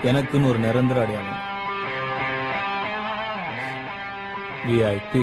எனக்குன்னு ஒரு நிரந்தர அடையாளம் VIP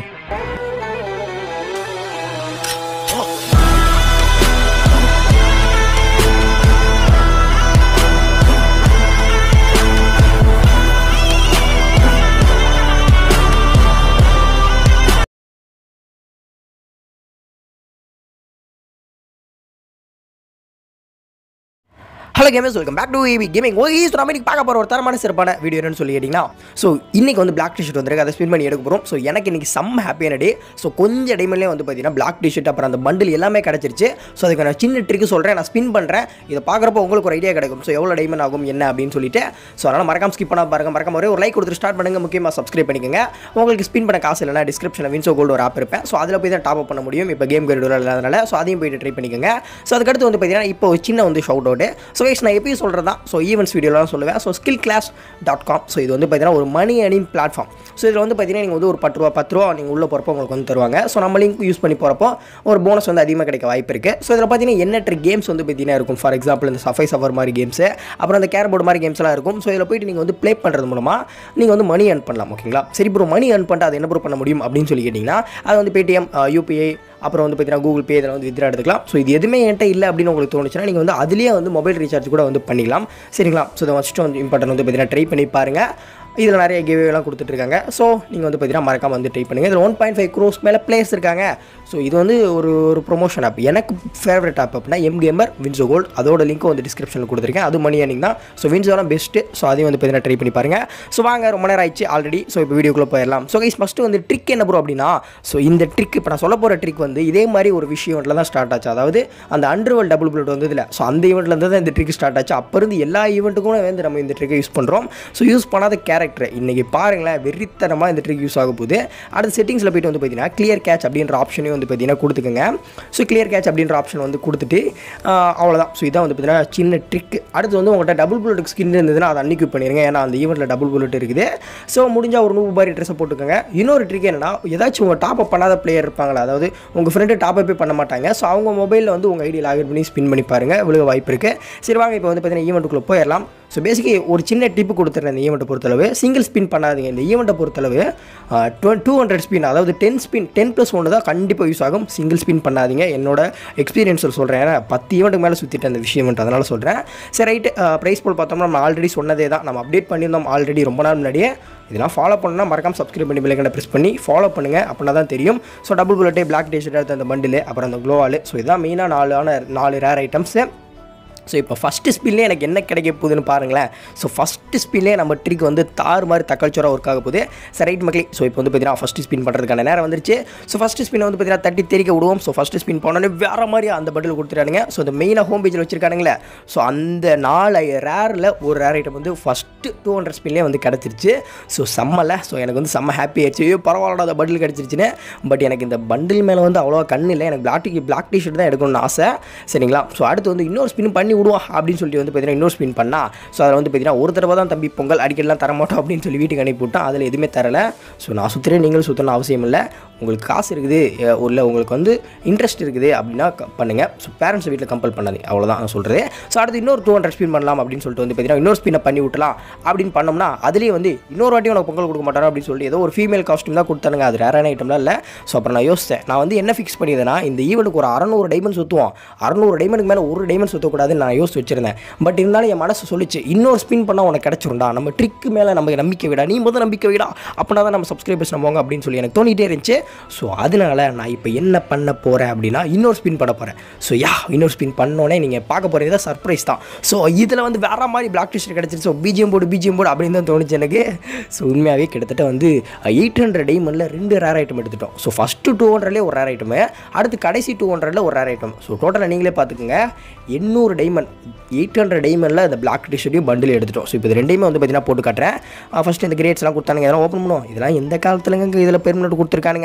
hello gamers welcome back to AV gaming okay so நம்ம இன்னைக்கு பார்க்க போகிற ஒரு தரமான சிறப்பான வீடியோ என்னன்னு சொல்லி கேட்டிங்கன்னா ஸோ இன்னைக்கு வந்து பிளாக் டிஷர்ட் வந்திருக்கு அதை ஸ்பின் பண்ணி எடுக்க போகிறோம் ஸோ எனக்கு இன்னைக்கு செம்ம ஹாப்பியான டே ஸோ கொஞ்சம் டைம்லேயே வந்து பார்த்தீங்கன்னா பிளாக் டிஷர்ட் அப்புறம் அந்த பண்டில் எல்லாமே கிடச்சிருச்சு ஸோ அதுக்கு நான் சின்ன ட்ரிக்கு சொல்கிறேன் நான் ஸ்பின் பண்ணுறேன் இதை பார்க்குறப்போ உங்களுக்கு ஒரு ஐடியா கிடைக்கும் ஸோ எவ்வளோ டைமண்ட் ஆகும் என்ன அப்படின்னு சொல்லிட்டு ஸோ அதனால் மறக்காம ஸ்கிப் பண்ண பாருங்க மறக்காம ஒரே ஒரு லைக் கொடுத்துட்டு ஸ்டார்ட் பண்ணுங்க முக்கியமாக சப்ஸ்கிரைப் பண்ணிக்கோங்க உங்களுக்கு ஸ்பின் பண்ண காசு இல்லைனா டிஸ்கிரிப்ஷனில் வின்சோ கோல்டு ஒரு ஆப் இருப்பேன் ஸோ அதில் போய் தான் டாப் அப் பண்ண முடியும் இப்போ கேம் கைடு இல்லாதனால ஸோ அதையும் போயிட்டு ட்ரை பண்ணிக்கோங்க ஸோ அதுக்கடுத்து வந்து பார்த்தீங்கன்னா இப்போ ஒரு சின்ன வந்து ஷவுட் அவுட் ஸோ கைஸ் நான் எப்பயும் சொல்கிறது தான் ஸோ ஈவெண்ட்ஸ் வீடியோலாம் சொல்லுவேன் so skill class dot com so இது வந்து பார்த்தீங்கன்னா ஒரு மணி அணிங் பிளாட்ஃபார்ம் ஸோ இதில் வந்து பார்த்தீங்கன்னா நீங்கள் வந்து ஒரு பத்து ரூபா பத்து ரூபா நீங்கள் உள்ளே போகிறப்போ உங்களுக்கு வந்து தருவாங்க ஸோ நம்ம லிங்க் யூஸ் பண்ணி போகிறப்போ ஒரு போனஸ் வந்து அதிகமாக கிடைக்க வாய்ப்பு இருக்குது ஸோ இதில் பார்த்தீங்கன்னா எண்ணற்ற கேம்ஸ் வந்து பார்த்தீங்கன்னா இருக்கும் ஃபார் எக்ஸாம்பிள் இந்த சஃபை சஃபர் மாதிரி கேம்ஸு அப்புறம் அந்த கேரம் போர்டு மாதிரி கேம்ஸ்லாம் இருக்கும் ஸோ இதில் போயிட்டு நீங்கள் வந்து ப்ளே பண்ணுறது மூலமாக நீங்கள் வந்து மணி earn பண்ணலாம் ஓகேங்களா சரி ப்ரோ மணி earn பண்ணிட்டு அதை என்ன ப்ரோ பண்ண முடியும் அப்படின்னு சொல்லி கேட்டிங்கன்னா அது வந்து பேடிஎம் யூபிஐ அப்புறம் வந்து பார்த்தீங்கன்னா கூகுள் பே இதில் வந்து வித்ரா எடுத்துக்கலாம் ஸோ இது எதுவுமே என்கிட்ட இல்லை அப்படின்னு உங்களுக்கு தோணுச்சுன்னா நீங்கள் வந்து அதுலேயே வந்து மொபைல் ரீசார்ஜ் கூட வந்து பண்ணிக்கலாம் சரிங்களா ஸோ இதை ஃபஸ்ட்டு வந்து இம்பார்ட்டன் வந்து பார்த்தீங்கன்னா ட்ரை பண்ணி பாருங்கள் இதில் நிறைய கிவேலாம் கொடுத்துட்ருக்காங்க ஸோ நீங்கள் வந்து பார்த்தீங்கன்னா மறக்காம வந்து ட்ரை பண்ணுங்கள் இதில் ஒன் பாயிண்ட் ஃபைவ் க்ரோஸ் மேலே பிளேஸ் இருக்காங்க ஸோ இது வந்து ஒரு ஒரு ப்ரொமோஷன் ஆப் எனக்கு ஃபேவரட் ஆப் அப்படின்னா எம் கேமர் வின்சோ கோல்ட் அதோட லிங்க்கும் வந்து டிஸ்கிரிப்ஷனில் கொடுத்துருக்கேன் அது மணி அன்னிங் தான் ஸோ வின்சோலாம் பெஸ்ட்டு ஸோ அதையும் வந்து பார்த்தீங்கன்னா ட்ரை பண்ணி பாருங்கள் ஸோ வாங்க ரொம்ப நேரம் ஆயிடுச்சு ஆல்ரெடி ஸோ இப்போ வீடியோக்குள்ளே போயிடலாம் ஸோ கைஸ் ஃபஸ்ட்டு வந்து ட்ரிக் என்ன ப்ரோ அப்படின்னா ஸோ இந்த ட்ரிக் இப்போ நான் சொல்ல போகிற ட்ரிக் வந்து இதே மாதிரி ஒரு விஷயம்ல தான் ஸ்டார்ட் ஆச்சு அதாவது அந்த அண்டர்வல் டபுள் பிளட் வந்ததில்ல ஸோ அந்த ஈவெண்ட்லேருந்து தான் இந்த ட்ரிக் ஸ்டார்ட் ஆச்சு அப்போ இருந்து எல்லா ஈவெண்ட்டுக்கும் வந்து நம்ம இந்த ட்ரிக்கை யூஸ் பண்ணுறோம் ஸோ யூஸ் பண்ணாத கேரக்டர் இன்றைக்கி பாருங்களேன் வெறித்தனமாக இந்த ட்ரிக் யூஸ் ஆக போகுது அடுத்த செட்டிங்ஸில் போயிட்டு வந்து பார்த்தீங்கன்னா கிளியர் கேட்ச் அப்படின்ற ஆப்ஷனையும் வந்து பார்த்தீங்கன்னா கொடுத்துக்கோங்க ஸோ கிளியர் கேட்ச் அப்படின்ற ஆப்ஷன் வந்து கொடுத்துட்டு ஆஹ், அவ்வளோதான் ஸோ இதான் வந்து பார்த்தீங்கன்னா சின்ன ட்ரிக் அடுத்து வந்து உங்கள்கிட்ட டபுள் புல்லட் ஸ்கின் இருந்ததுன்னா அதை அன்னிக்கு பண்ணிடுங்க ஏன்னா அந்த ஈவெண்ட்டில் டபுள் புல்லட் இருக்குது ஸோ முடிஞ்சால் ஒரு நூறு பாரி ட்ரெஸ்ஸை போட்டுக்கோங்க இன்னொரு ட்ரிக் என்னன்னா ஏதாச்சும் உங்கள் டாப் அப் பண்ணாத பிளேயர் இருப்பாங்களா அதாவது உங்கள் ஃப்ரெண்டு டாப் அப்பே பண்ண மாட்டாங்க ஸோ அவங்க மொபைலில் வந்து உங்கள் ஐடி லாகின் பண்ணி ஸ்பின் பண்ணி பாருங்கள் விழுக வாய்ப்பு இருக்குது சரி வாங்க இப்போ வந்து பார்த்தீங்கன்னா ஈவெண்ட்டுக்குள்ளே போயிடலாம் ஸோ பேசிக்கலி ஒரு சின்ன டிப்பு கொடுத்துறேன் இந்த ஈவெண்ட்டை பொறுத்தளவு சிங்கிள் ஸ்பின் பண்ணாதீங்க இந்த ஈவெண்ட்டை பொறுத்தளவு டூ ஹண்ட்ரட் ஸ்பின் அதாவது டென் ஸ்பின் டென் ப்ளஸ் ஒன்று தான் கண்டிப்பாக யூஸ் ஆகும் சிங்கிள் ஸ்பின் பண்ணாதீங்க என்னோட எக்ஸ்பீரியன்ஸில் சொல்கிறேன் ஏன்னா பத்து ஈவெண்ட்டுக்கு மேலே சுற்றிட்டு அந்த விஷயம் அதனால் சொல்கிறேன் சரி ரைட்டு ப்ரைஸ் போல் பார்த்தோம்னா நம்ம ஆல்ரெடி சொன்னதே தான் நம்ம அப்டேட் பண்ணியிருந்தோம் ஆல்ரெடி ரொம்ப நாள் முன்னாடியே இதெல்லாம் ஃபாலோ பண்ணணும்னா மறக்காம சப்ஸ்கிரைப் பண்ணி பிள்ளைங்களை ப்ரெஸ் பண்ணி ஃபாலோ பண்ணுங்கள் அப்படின்னா தான் தெரியும் ஸோ டபுள் புல்லட்டே பிளாக் டேஷர்ட் எடுத்த அந்த பண்டில் அப்புறம் அந்த க்ளோவால் ஸோ இதுதான் மெயினாக நாலான நாலு ரேர் ஐட்டம்ஸு ஸோ இப்போ ஃபஸ்ட்டு ஸ்பின்லேயே எனக்கு என்ன கிடைக்க போகுதுன்னு பாருங்களேன் ஸோ ஃபஸ்ட்டு ஸ்பின்லேயே நம்ம ட்ரிக் வந்து தாறு மாதிரி தக்காளிச்சோராக ஒர்க் ஆக போகுது சரி ரைட் மக்களே ஸோ இப்போ வந்து பார்த்தீங்கன்னா ஃபஸ்ட்டு ஸ்பின் பண்ணுறதுக்கான நேரம் வந்துருச்சு ஸோ ஃபஸ்ட்டு ஸ்பின் வந்து பார்த்தீங்கன்னா தட்டி தெரிக்க விடுவோம் ஸோ ஃபஸ்ட்டு ஸ்பின் போனோடனே வேறு மாதிரி அந்த பண்டில் கொடுத்துட்டானுங்க ஸோ இந்த மெயினாக ஹோம் பேஜில் வச்சிருக்கானுங்களே ஸோ அந்த நாலு ரேரில் ஒரு ரேர் ஐட்டம் வந்து ஃபஸ்ட்டு டூ ஹண்ட்ரட் ஸ்பின்லேயே வந்து கிடச்சிருச்சு ஸோ செம்மல ஸோ எனக்கு வந்து செம்ம ஹாப்பி ஆயிடுச்சு ஐயோ பரவாயில்லடா அந்த பண்டில் கிடச்சிருச்சுன்னு பட் எனக்கு இந்த பண்டில் மேலே வந்து அவ்வளோவா கண் இல்லை எனக்கு பிளாக் டி பிளாக் டிஷர்ட் தான் எடுக்கணும்னு ஆசை சரிங்களா ஸோ அடுத்து வந்து இன்னொரு ஸ்பின் பண்ணி விடுவோம் அப்படின்னு சொல்லிட்டு வந்து பார்த்தீங்கன்னா இன்னொரு ஸ்பின் பண்ணா ஸோ அதில் வந்து பார்த்தீங்கன்னா ஒரு தடவை தான் தம்பி பொங்கல் அடிக்கலாம் தர மாட்டோம் அப்படின்னு சொல்லி வீட்டுக்கு அனுப்பி விட்டான் அதில் எதுவுமே தரல ஸோ நான் சுற்றுறேன் நீங்களும் சுற்றணும் அவசியம் இல்லை உங்களுக்கு காசு இருக்குது அஹ் இல்லை உங்களுக்கு வந்து இன்ட்ரெஸ்ட் இருக்குது அப்படின்னா க- பண்ணுங்க ஸோ பேரண்ட்ஸ் வீட்டில் கம்பல் பண்ணாதீங்க அவ்வளோதான் நான் சொல்கிறது ஸோ அடுத்து இன்னொரு டூ ஹண்ட்ரட் ஸ்பின் பண்ணலாம் அப்படின்னு சொல்லிட்டு வந்து பார்த்தீங்கன்னா இன்னொரு ஸ்பின்னை பண்ணி விட்டலாம் அப்படின்னு பண்ணோம்னா அதுலேயே வந்து இன்னொரு வாட்டி உனக்கு பொங்கல் கொடுக்க மாட்டாரோ அப்படின்னு சொல்லி ஏதோ ஒரு ஃபீமேல் காஸ்ட்யூம் தான் கொடுத்தானுங்க அது ரேரான ஐட்டம்லாம் இல்லை ஸோ அப்புறம் நான் யோசித்தேன் நான் வந்து என்ன ஃபிக்ஸ் பண்ணியிருந்தேன்னா இந்த ஈவெண்ட்டுக்கு ஒரு அறநூறு டைமண்ட் சுற்றுவோம் அறநூறு டைமண்டுக்கு மேலே ஒரு டைமண்ட் சுற்றக்கூடாதுன்னு நான் யோசிச்சு வச்சிருந்தேன் பட் இருந்தாலும் என் மனசு சொல்லிச்சு இன்னொரு ஸ்பின் பண்ணால் உனக்கு கிடச்சிரும்டா நம்ம ட்ரிக்கு மேலே நம்ம நம்பிக்கை விடா நீ முதல் நம்பிக்கை விடா அப்படின்னா தான் நம்ம சப்ஸ்கிரைபர்ஸ் நம்புவாங்க அப்படின்னு சொல்லி எனக்கு தோணிட்டே இருந்துச்சு ஸோ அதனால நான் இப்போ என்ன பண்ண போகிறேன் அப்படின்னா இன்னொரு ஸ்பின் பண்ண போகிறேன் ஸோ யா இன்னொரு ஸ்பின் பண்ணோன்னே நீங்கள் பார்க்க போகிறது தான் சர்ப்ரைஸ் தான் ஸோ இதில் வந்து வேற மாதிரி பிளாக் டிஷர்ட் கிடச்சிருச்சு so BGM board BGM board அப்படின்னு தான் தோணுச்சு எனக்கு ஸோ உண்மையாகவே கிட்டத்தட்ட வந்து எயிட் ஹண்ட்ரட் டைமண்டில் ரெண்டு ரேர் ஐட்டம் எடுத்துட்டோம் ஸோ ஃபஸ்ட்டு டூ ஹண்ட்ரட்லேயே ஒரு ரேர் ஐட்டமு அடுத்து கடைசி டூ ஹண்ட்ரடில் ஒரு ரேர் ஐட்டம் ஸோ டோட்டலாக நீங்களே பார்த்துக்குங்க எண்ணூறு டைமண்ட் எயிட் ஹண்ட்ரட் டைமண்டில் அந்த பிளாக் டிஷர்ட்டையும் பண்டில் எடுத்துட்டோம் ஸோ இப்போ இது ரெண்டையுமே வந்து பார்த்தீங்கன்னா போட்டு காட்டுறேன் ஃபஸ்ட்டு இந்த கிரேட்ஸ்லாம் கொடுத்தானுங்க இதெல்லாம் ஓப்பன் பண்ணுவோம் இதெல்லாம் எந்த காலத்துலங்க இதில் பெர்மனெண்ட் கொடுத்துருக்கானுங்க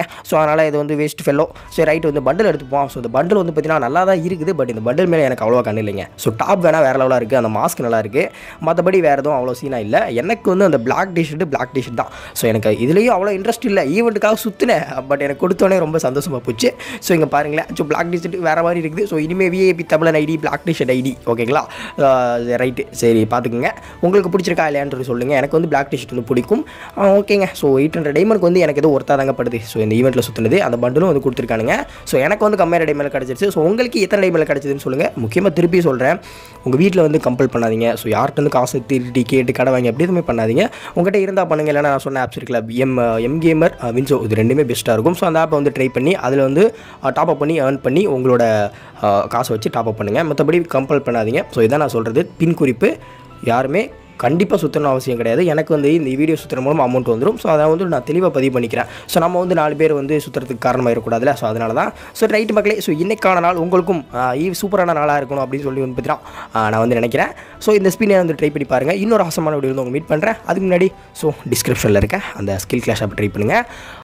ஸோ அதனால் இது வந்து வேஸ்ட் ஃபெல்லோ சரி ரைட் வந்து பண்டில் எடுத்துப்போம் ஸோ இந்த பண்டில் வந்து பார்த்தீங்கன்னா நல்லா தான் இருக்குது பட் இந்த பண்டில் மேலே எனக்கு அவ்வளோவா கண்ணு இல்லைங்க ஸோ டாப் வேணால் வேறு லெவலாக இருக்குது அந்த மாஸ்க் நல்லா இருக்குது மற்றபடி வேறு எதுவும் அவ்வளோ சீனாக இல்லை எனக்கு வந்து அந்த பிளாக் டிஷர்ட்டு பிளாக் டிஷர்ட் தான் ஸோ எனக்கு இதுலேயும் அவ்வளோ இன்ட்ரெஸ்ட் இல்லை ஈவெண்ட்டுக்காக சுற்றினேன் பட் எனக்கு கொடுத்தோன்னே ரொம்ப சந்தோஷமாக போச்சு ஸோ இங்கே பாருங்களேன் ஸோ பிளாக் டிஷர்ட் வேறு மாதிரி இருக்குது ஸோ இனிமேல் VIP Tamilan ID black T-shirt ID ஓகேங்களா ரைட்டு சரி பார்த்துக்குங்க உங்களுக்கு பிடிச்சிருக்கா இல்லையான்றது சொல்லுங்கள் எனக்கு வந்து பிளாக் டிஷர்ட் வந்து பிடிக்கும் ஆ, ஓகேங்க ஸோ எயிட் ஹண்ட்ரட் டைமண்ட் வந்து எனக்கு ஏதோ ஒருத்தா தாங்க படுது ஸோ இந்த ஈவெண்ட்டில் சுற்றுனது அந்த பண்டிலும் வந்து கொடுத்துருக்கானுங்க ஸோ எனக்கு வந்து கம்மியான டைமில் கிடச்சிருச்சு ஸோ உங்களுக்கு எத்தனை டைமில் கிடச்சதுன்னு சொல்லுங்கள் முக்கியமாக திருப்பி சொல்கிறேன் உங்கள் வீட்டில் வந்து கம்பல் பண்ணாதீங்க ஸோ யார்கிட்ட வந்து காசு திருடி கேட்டு கடை வாங்கி அப்படி எதுவுமே பண்ணாதீங்க உங்கள்கிட்ட இருந்தால் பண்ணுங்க இல்லைன்னா நான் சொன்ன ஆப்ஸ் இருக்குல்ல எம் எம் கேமர் வின்சோ இது ரெண்டுமே பெஸ்ட்டாக இருக்கும் ஸோ அந்த ஆப்பை வந்து ட்ரை பண்ணி அதில் வந்து டாப் அப் பண்ணி ஏர்ன் பண்ணி உங்களோட அஹ், காசை வச்சு டாப் அப் பண்ணுங்கள் மற்றபடி கம்பல் பண்ணாதீங்க ஸோ இதான் நான் சொல்கிறது பின் குறிப்பு யாருமே கண்டிப்பாக சுற்றணும் அவசியம் கிடையாது எனக்கு வந்து இந்த வீடியோ சுற்றுற மூலம் அமௌண்ட் வந்துடும் ஸோ அதை வந்து நான் தெளிவாக பதிவு பண்ணிக்கிறேன் ஸோ நம்ம வந்து நாலு பேர் வந்து சுற்றுறதுக்கு காரணமாக இருக்கக்கூடாதுல ஸோ அதனால தான் ஸோ ரைட் மக்களே ஸோ இன்னைக்கான நாள் உங்களுக்கும் ஈவ் சூப்பரான நாளாக இருக்கணும் அப்படின்னு சொல்லி வந்து பார்த்தீங்கன்னா நான் வந்து நினைக்கிறேன் ஸோ இந்த ஸ்பின்னை வந்து ட்ரை பண்ணி பாருங்கள் இன்னொரு அவசரமான வீடியோ வந்து உங்க மீட் பண்ணுறேன் அதுக்கு முன்னாடி ஸோ டிஸ்கிரிப்ஷனில் இருக்க அந்த ஸ்கில் கிளாஸ் ஆப் ட்ரை பண்ணுங்கள்